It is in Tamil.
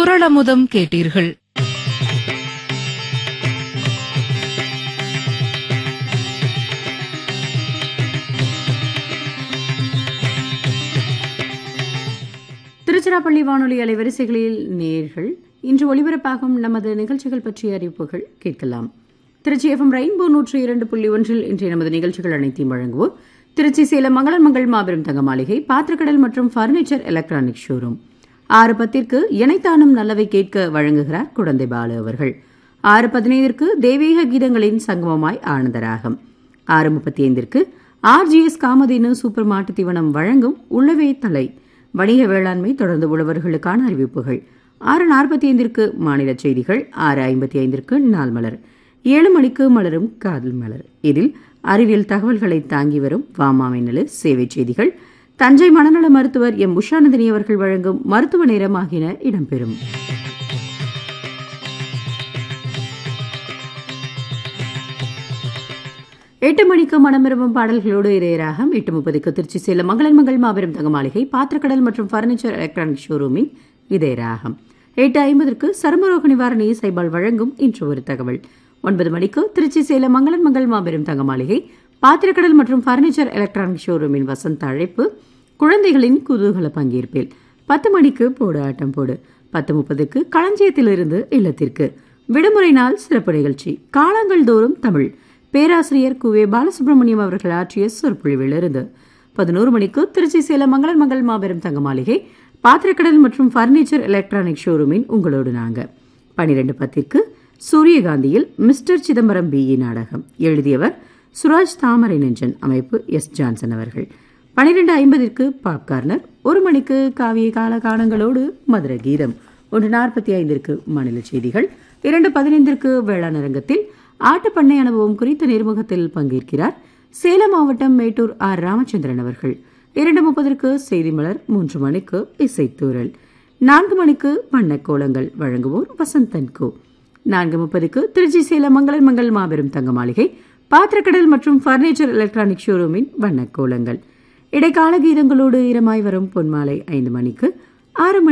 குரளமுதம் கேட்டீர்கள் திருச்சிராப்பள்ளி வானொலி அலைவரிசைகளில் நேர்கள் இன்று ஒலிபரப்பாகும் நமது நிகழ்ச்சிகள் பற்றிய அறிவிப்புகள் கேட்கலாம் திருச்சி எஃப்எம் ரெயின்போ நூற்றி இரண்டு புள்ளி ஒன்றில் இன்றைய நமது நிகழ்ச்சிகள் அனைத்தையும் வழங்குவோர் திருச்சி சேலம் மங்களன் மங்கள் மாபெரும் தங்க மாளிகை பாத்திரக்கடல் மற்றும் பர்னிச்சர் எலக்ட்ரானிக் ஷோரூம் ஆறு பத்திற்கு இணைத்தானும் நல்லவை கேட்க வழங்குகிறார் குழந்தை பாலு அவர்கள் ஆறு பதினைந்திற்கு தெய்வீக கீதங்களின் சங்கமமாய் ஆனந்தராகம் ஆறு முப்பத்தி ஐந்திற்கு ஆர்ஜிஎஸ் காமதேனு சூப்பர் மாட்டு தீவனம் வழங்கும் உள்ளவே தலை வணிக வேளாண்மை தொடர்ந்து உழவர்களுக்கான அறிவிப்புகள் ஆறு நாற்பத்தி ஐந்திற்கு மாநில செய்திகள் ஆறு ஐம்பத்தி ஐந்திற்கு நாள் மலர் ஏழு மணிக்கு மலரும் காதல் மலர் இதில் அறிவியல் தகவல்களை தாங்கி வரும் வாமாமின்னலு சேவை செய்திகள் தஞ்சை மனநல மருத்துவர் எம் உஷாநந்தினி அவர்கள் வழங்கும் மருத்துவ நேரம் ஆகியன இடம்பெறும் எட்டு மணிக்கு மனம் விரும்பும் பாடல்களோடு இடையராகம் எட்டு முப்பதுக்கு திருச்சி சேலம் மங்களன் மங்கள் மாபெரும் தங்க மாளிகை பாத்திரக்கடல் மற்றும் பர்னிச்சர் எலக்ட்ரானிக் ஷோரூமின் இதயராகம் எட்டு ஐம்பதற்கு சருமரோக நிவாரணி சைபால் வழங்கும் இன்று ஒரு தகவல் ஒன்பது மணிக்கு திருச்சி சேலம் மங்களன் மங்கள் மாபெரும் தங்க மாளிகை பாத்திரக்கடல் மற்றும் பர்னிச்சர் எலக்ட்ரானிக் ஷோரூமின் வசந்த அழைப்பு குழந்தைகளின் குதூகல பங்கேற்பில் பத்து மணிக்கு போடு ஆட்டம் போடு பத்து முப்பதுக்கு களஞ்சியத்திலிருந்து இல்லத்திற்கு விடுமுறை நாள் சிறப்பு நிகழ்ச்சி காலங்கள் தோறும் தமிழ் பேராசிரியர் குவே பாலசுப்ரமணியம் அவர்கள் ஆற்றிய சொற்பொழிவிலிருந்து பதினோரு மணிக்கு திருச்சி சேலம் மங்களன் மங்கள் மாபெரும் தங்க மாளிகை பாத்திரக்கடல் மற்றும் பர்னிச்சர் எலக்ட்ரானிக் ஷோரூமின் உங்களோடு நாங்க பனிரெண்டு பத்திற்கு சூரியகாந்தியில் மிஸ்டர் சிதம்பரம் பிஇ நாடகம் எழுதியவர் சுராஜ் தாமரை நெஞ்சன் அமைப்பு எஸ் ஜான்சன் அவர்கள் பனிரெண்டு ஐம்பதிற்கு பாப் கார்னர் ஒரு மணிக்கு காவிய கால காலங்களோடு மதுர கீதம் ஒன்று நாற்பத்தி ஐந்திற்கு மாநில செய்திகள் இரண்டு பதினைந்திற்கு வேளாண் அரங்கத்தில் ஆட்டுப்பண்ணை அனுபவம் குறித்த நேர்முகத்தில் பங்கேற்கிறார் சேலம் மாவட்டம் மேட்டூர் ஆர் ராமச்சந்திரன் அவர்கள் இரண்டு முப்பதற்கு செய்தி மலர் மூன்று மணிக்கு இசைத்தூரல் நான்கு மணிக்கு வண்ணக்கோலங்கள் வழங்குவோர் வசந்தன் கோ நான்கு முப்பதுக்கு திருச்சி சேலம் மங்களன் மங்கள் மாபெரும் தங்க மாளிகை பாத்திரக்கடல் மற்றும் பர்னிச்சர் எலக்ட்ரானிக் ஷோரூமின் வண்ணக்கோலங்கள் இடைக்கால கீதங்களோடு ஈரமாய் வரும் பொன்மாலை ஐந்து மணிக்கு ஆறு மணி